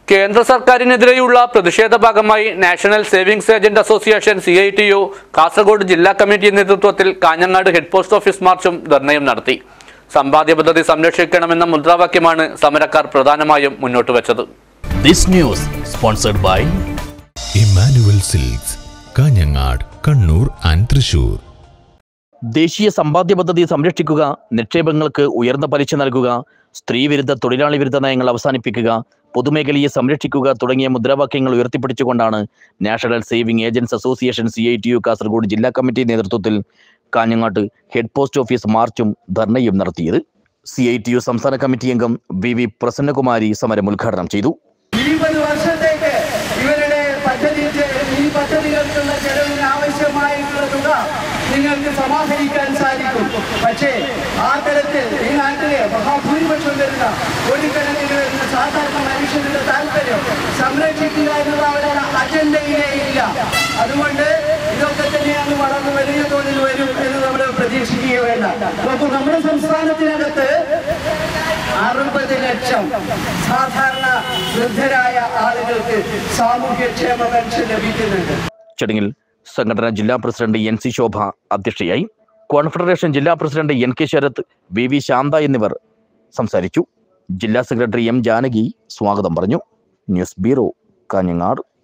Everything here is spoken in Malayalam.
കേന്ദ്ര സർക്കാരിനെതിരെയുള്ള പ്രതിഷേധ ഭാഗമായി national savings agent association C I T U Kasaragod ജില്ലാ കമ്മിറ്റി നേതൃത്വത്തിൽ കാഞ്ഞങ്ങാട് ഹെഡ് പോസ്റ്റ് ഓഫീസ് മാർച്ചും ധർണയും നടത്തി സമ്പാദ്യ പദ്ധതി സംരക്ഷിക്കണമെന്ന മുദ്രാവാക്യമാണ് സമരക്കാർ പ്രധാനമായും മുന്നോട്ട് വെച്ചത് This news sponsored by Emmanuel Silks Kanhangad Kannur and Thrissur ദേശീയ സമ്പാദ്യ പദ്ധതി സംരക്ഷിക്കുക നിക്ഷേപങ്ങൾക്ക് ഉയർന്ന പലിശ നൽകുക സ്ത്രീവിരുദ്ധ തൊഴിലാളി വിരുദ്ധ നയങ്ങൾ അവസാനിപ്പിക്കുക പൊതുമേഖലയെ സംരക്ഷിക്കുക തുടങ്ങിയ മുദ്രാവാക്യങ്ങൾ ഉയർത്തിപ്പിടിച്ചുകൊണ്ടാണ് national saving agents association C I T U Kasaragod ജില്ലാ കമ്മിറ്റി നേതൃത്വത്തിൽ കാഞ്ഞങ്ങാട്ട് ഹെഡ് പോസ്റ്റ് ഓഫീസ് മാർച്ചും ധർണയും നടത്തിയത് സി ഐ ടി യു സംസ്ഥാന കമ്മിറ്റി അംഗം വി വി പ്രസന്നകുമാരി സമരം ഉദ്ഘാടനം ചെയ്തു ഇരുപത് വർഷത്തേക്ക് ഇവരുടെ പദ്ധതി ഈ പദ്ധതികൾക്കുള്ള ചെലവിന് ആവശ്യമായിട്ടുള്ള തുക നിങ്ങൾക്ക് സമാഹരിക്കാൻ സാധിക്കും പക്ഷേ ആ തരത്തിൽ ഈ നാട്ടിലെ മഹാഭൂരിപക്ഷം വരുന്ന ഒരു കണക്കിന് വരുന്ന സാധാരണ മനുഷ്യരുടെ താല്പര്യം സംരക്ഷിക്കുക എന്നുള്ള അവരുടെ അജണ്ടയിലേ ഇല്ല അതുകൊണ്ട് ഇതൊക്കെ തന്നെയാണ് വളർന്ന് വലിയ തോതിൽ വരും എന്ന് നമ്മൾ പ്രതീക്ഷിക്കുക വേണ്ട നോക്കൂ നമ്മുടെ സംസ്ഥാനത്തിനകത്ത് അറുപത് ലക്ഷം സാധാരണ വൃദ്ധരായ ആളുകൾക്ക് സാമൂഹ്യക്ഷേമ പെൻഷൻ ലഭിക്കുന്നുണ്ട് ചടങ്ങിൽ സംഘടനാ ജില്ലാ പ്രസിഡന്റ് എൻ സി ശോഭ അധ്യക്ഷയായി കോൺഫെഡറേഷൻ ജില്ലാ president N K Sarath V V Shantha എന്നിവർ സംസാരിച്ചു ജില്ലാ സെക്രട്ടറി എം ജാനകി സ്വാഗതം പറഞ്ഞു ന്യൂസ് ബ്യൂറോ കാഞ്ഞങ്ങാട്